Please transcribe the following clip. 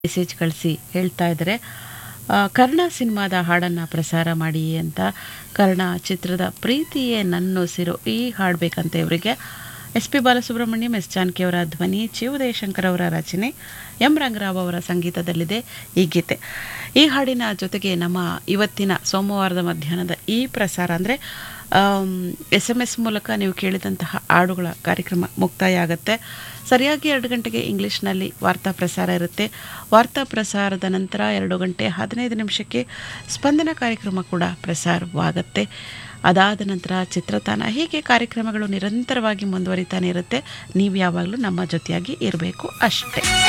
message ಕಳಿಸಿ ಹೇಳ್ತಾ ಇದ್ದಾರೆ ಆ, ಕರ್ಣ ಸಿನಿಮಾದ ಹಾಡನ್ನು ಪ್ರಸಾರ ಮಾಡಿ ಅಂತ ಕರ್ಣ ಚಿತ್ರದ ಪ್ರೀತಿಯೇ ನನ್ನುಸಿರು ಈ ಹಾಡು ಬೇಕಂತ ಇವರಿಗೆ S P Balasubrahmanyam S Janaki ಅವರ ಧ್ವನಿ ಚಿ ಉದಯಶಂಕರ್ ಅವರ ರಚನೆ ಎಂ ರಂಗರಾವ್ ಅವರ ಸಂಗೀತದಲ್ಲಿದೆ ಈ ಗೀತೆ ಈ ಹಾಡಿನ ಜೊತೆಗೆ ನಮ್ಮ ಇವತ್ತಿನ ಸೋಮವಾರದ ಮಧ್ಯಾಹ್ನದ ಈ ಪ್ರಸಾರ ಅಂದರೆ ಎಸ್ ಎಮ್ ಎಸ್ ಮೂಲಕ ನೀವು ಕೇಳಿದಂತಹ ಹಾಡುಗಳ ಕಾರ್ಯಕ್ರಮ ಮುಕ್ತಾಯ ಆಗುತ್ತೆ ಸರಿಯಾಗಿ ಎರಡು ಗಂಟೆಗೆ ಇಂಗ್ಲೀಷ್ನಲ್ಲಿ ವಾರ್ತಾ ಪ್ರಸಾರ ಇರುತ್ತೆ ವಾರ್ತಾ ಪ್ರಸಾರದ ನಂತರ ಎರಡು ಗಂಟೆ ಹದಿನೈದು ನಿಮಿಷಕ್ಕೆ ಸ್ಪಂದನ ಕಾರ್ಯಕ್ರಮ ಕೂಡ ಪ್ರಸಾರವಾಗುತ್ತೆ ಅದಾದ ನಂತರ ಚಿತ್ರತಾನ ಹೀಗೆ ಕಾರ್ಯಕ್ರಮಗಳು ನಿರಂತರವಾಗಿ ಮುಂದುವರಿತಾನೆ ಇರುತ್ತೆ ನೀವು ಯಾವಾಗಲೂ ನಮ್ಮ ಜೊತೆಯಾಗಿ ಇರಬೇಕು ಅಷ್ಟೇ